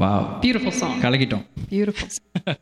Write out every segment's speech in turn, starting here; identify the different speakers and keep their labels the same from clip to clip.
Speaker 1: வா
Speaker 2: Beautiful song.
Speaker 1: கலக்கிட்டோம்
Speaker 2: Beautiful. song.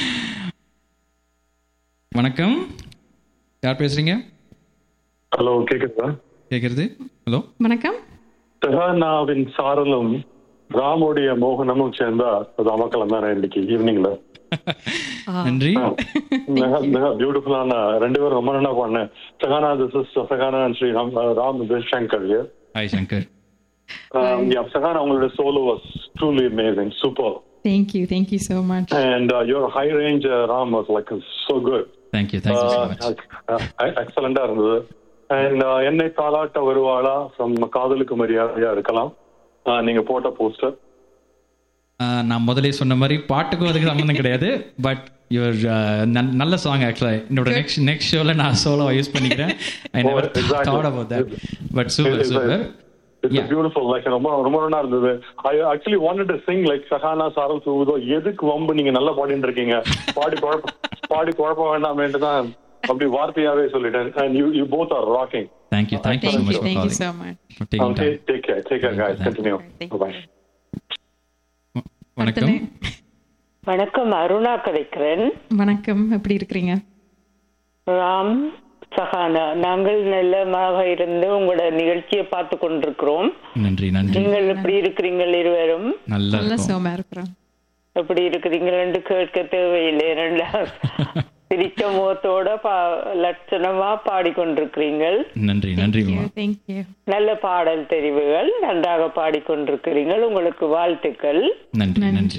Speaker 1: வணக்கம் யார் பேசுறீங்க
Speaker 3: ஹலோ கேக்குதா
Speaker 1: கேட்குறது ஹலோ
Speaker 2: வணக்கம்
Speaker 3: தெஹானாவின் சாரலும் ராமுடைய மோகனமும் சேர்ந்தா அது அமக்கலம் தானே இன்னைக்கு ஈவினிங்ல
Speaker 1: நன்றி
Speaker 3: மிக மிக பியூட்டிஃபுல்லான ரெண்டு பேரும் ரொம்ப நல்லா பண்ணேன் Sahana this is Sahana and Sri Ram Ram this Shankar
Speaker 1: hi Shankar
Speaker 3: Sahana உங்களோட solo was truly amazing super
Speaker 2: Thank you. Thank you so much.
Speaker 3: And your high range Ram was like so good
Speaker 1: thank you thank you so much
Speaker 3: எக்ஸலண்டா இருந்தது அண்ட் என்னை தாளாட்ட வருவாளா from காதலுக்கு மரியாதையா இருக்கலாம் Uh, நீங்க போட்ட போஸ்டர்
Speaker 1: நான் முதலே சொன்ன மாதிரி பாட்டுக்கும் அதுக்கு சம்மந்தம் கிடையாது பட் யுவர் நல்ல சாங் ஆக்சுவலாக என்னோட நெக்ஸ்ட் நெக்ஸ்ட் ஷோவில் நான் சோலோ யூஸ் பண்ணிக்கிறேன் I never
Speaker 3: Oh, exactly.
Speaker 1: Thought about that but super super
Speaker 3: it's beautiful like ரொம்ப ரொம்ப நல்லா இருந்தது I actually wanted to sing like Sahana சாரல் சூதோ எதுக்கு வம்பு நீங்க நல்லா பாடிட்டு இருக்கீங்க பாடி குழப்ப பாடி குழப்ப வேண்டாமேன்ட்டு தான் அப்படி வார்த்தையாவே சொல்லிட்டேன் and you you both are rocking
Speaker 1: thank you thank you so
Speaker 2: Thank
Speaker 1: much
Speaker 2: you. Thank you so much.
Speaker 1: For taking
Speaker 3: Okay,
Speaker 1: time
Speaker 3: take care. Take care, guys. Continue.
Speaker 2: Thank
Speaker 3: Bye-bye.
Speaker 2: you.
Speaker 1: வணக்கம்
Speaker 4: வணக்கம் அருணா கதைக்கிறேன்
Speaker 2: வணக்கம் எப்படி இருக்கிறீங்க
Speaker 4: ராம் சஹானா நாங்கள் நல்லமாக இருந்து உங்களோட நிகழ்ச்சியை பார்த்து கொண்டிருக்கிறோம்
Speaker 1: நன்றி நன்றி
Speaker 4: நீங்கள் எப்படி இருக்கிறீங்கள் இருவரும்
Speaker 1: நல்லா
Speaker 2: நல்ல
Speaker 1: இருக்கும்
Speaker 2: சோமா இருக்கிறோம்
Speaker 4: எப்படி இருக்கிறீங்கள் என்று கேட்க தேவையில்லை ரெண்டா சிரிச்ச முகத்தோட பா லட்சணமா பாடிக்கொண்டிருக்கிறீர்கள்
Speaker 1: நன்றி நன்றி
Speaker 2: Thank
Speaker 1: Uma
Speaker 2: you. Thank you.
Speaker 4: நல்ல பாடல் தெரிவுகள் நன்றாக பாடிக்கொண்டிருக்கிறீர்கள் உங்களுக்கு வாழ்த்துக்கள்
Speaker 1: நன்றி நன்றி